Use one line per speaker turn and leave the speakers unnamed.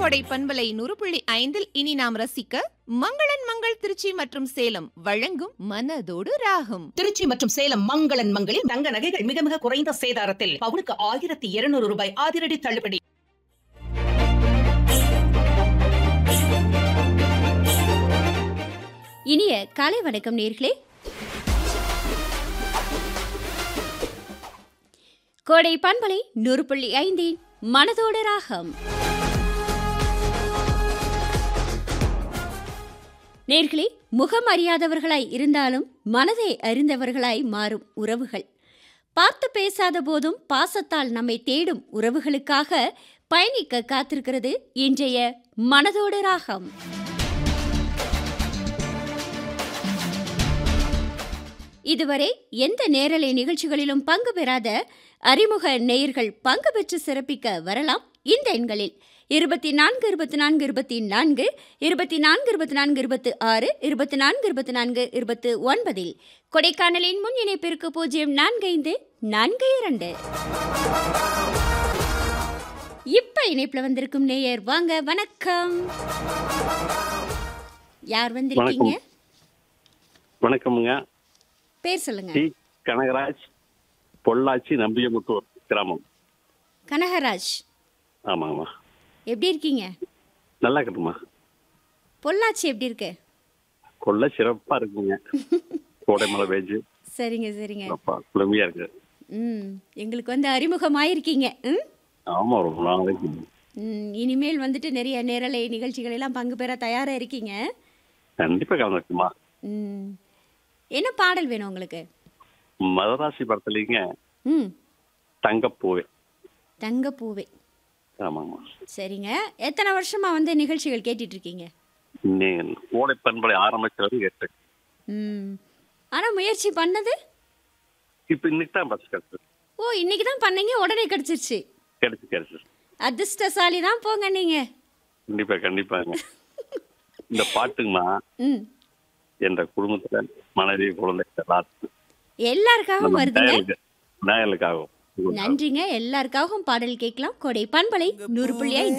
கோடை பண்பலை நூறு புள்ளி ஐந்தில் இனி நாம் ரசிக்க மங்களன் மங்கள் திருச்சி மற்றும் சேலம் வழங்கும் மனதோடு ராகம்
திருச்சி மற்றும் சேலம் மங்களன் மங்களில் தங்க நகைகள் மிக மிக குறைந்த சேதாரத்தில் பவுனுக்கு ஆயிரத்தி இருநூறு ரூபாய் அதிரடி தள்ளுபடி
இனிய காலை வணக்கம் நேர்களே கோடை பண்பலை நூறு புள்ளி ஐந்தின் மனதோடு ராகம் நேர்களே முகம் அறியாதவர்களாய் இருந்தாலும் மனதை அறிந்தவர்களாய் மாறும் உறவுகள் பார்த்து பேசாத போதும் பாசத்தால் நம்மை தேடும் உறவுகளுக்காக பயணிக்க காத்திருக்கிறது இன்றைய மனதோடு ராகம் இதுவரை எந்த நேரலை நிகழ்ச்சிகளிலும் பங்கு பெறாத அறிமுக நேயர்கள் பங்கு பெற்று சிறப்பிக்க வரலாம் இந்த எண்களில் இருபத்தி நான்கு இருபத்தி நான்கு இருபத்தி நான்கு இருபத்தி நான்கு இருபத்தி நான்கு இருபத்தி ஆறு இருபத்தி நான்கு இருபத்தி நான்கு இருபத்து ஒன்பதில் கொடைக்கானலின் முன் இணைப்பிற்கு பூஜ்ஜியம் நான்கு ஐந்து நான்கு இரண்டு இப்ப இணைப்புல வந்திருக்கும் நேயர் வாங்க வணக்கம் யார் வந்திருக்கீங்க
வணக்கமுங்க
பேர் சொல்லுங்க
டி கனகராஜ் பொள்ளாச்சி நம்பியமுத்தூர் கிராமம்
கனகராஜ்
ஆமாங்கம்மா
எப்படி இருக்கீங்க
நல்லா இருக்குமா
பொள்ளாச்சி எப்படி இருக்கு
கொள்ள சிறப்பா இருக்குங்க கோடை மழை பெஞ்சு
சரிங்க சரிங்க
சிறப்பா குளுமையா இருக்கு
ம் எங்களுக்கு வந்து அறிமுகமாயிருக்கீங்க ம்
ஆமா ரொம்ப நாளைக்கு
ம், இனிமேல் வந்துட்டு நிறைய நேரலை நிகழ்ச்சிகள் எல்லாம் பங்கு பெற தயாரா இருக்கீங்க
கண்டிப்பா கலந்துருக்குமா
ம் என்ன பாடல் வேணும் உங்களுக்கு
மதராசி படத்துலீங்க
ம்
தங்கப்பூவே
தங்கப்பூவே
ஆமாங்கம்மா
சரிங்க எத்தனை வருஷமா வந்து நிகழ்ச்சிகள் கேட்டுட்டு இருக்கீங்க
நீ கோடை பண்பலை ஆரம்பிச்சது கேட்டு
ம் ஆனா முயற்சி பண்ணது
இப்ப இன்னைக்கு தான் பஸ் கிடைச்சு
ஓ இன்னைக்கு தான் பண்ணீங்க உடனே கிடைச்சிருச்சு
கிடைச்சு கிடைச்சு
அதிர்ஷ்டசாலி தான் போங்க நீங்க
கண்டிப்பா கண்டிப்பாங்க இந்த பாட்டுங்கம்மா
ம்
என்ற குடும்பத்துல மனைவி குழந்தை எல்லாத்துக்கும்
எல்லாருக்காகவும்
நம்ம
வருதுங்க
நேயர்களுக்கு- நேயர்களுக்காகவும்
நன்றிங்க எல்லாருக்காகவும் பாடல் கேட்கலாம் கொடை பண்பலை நூறு புள்ளி ஐந்து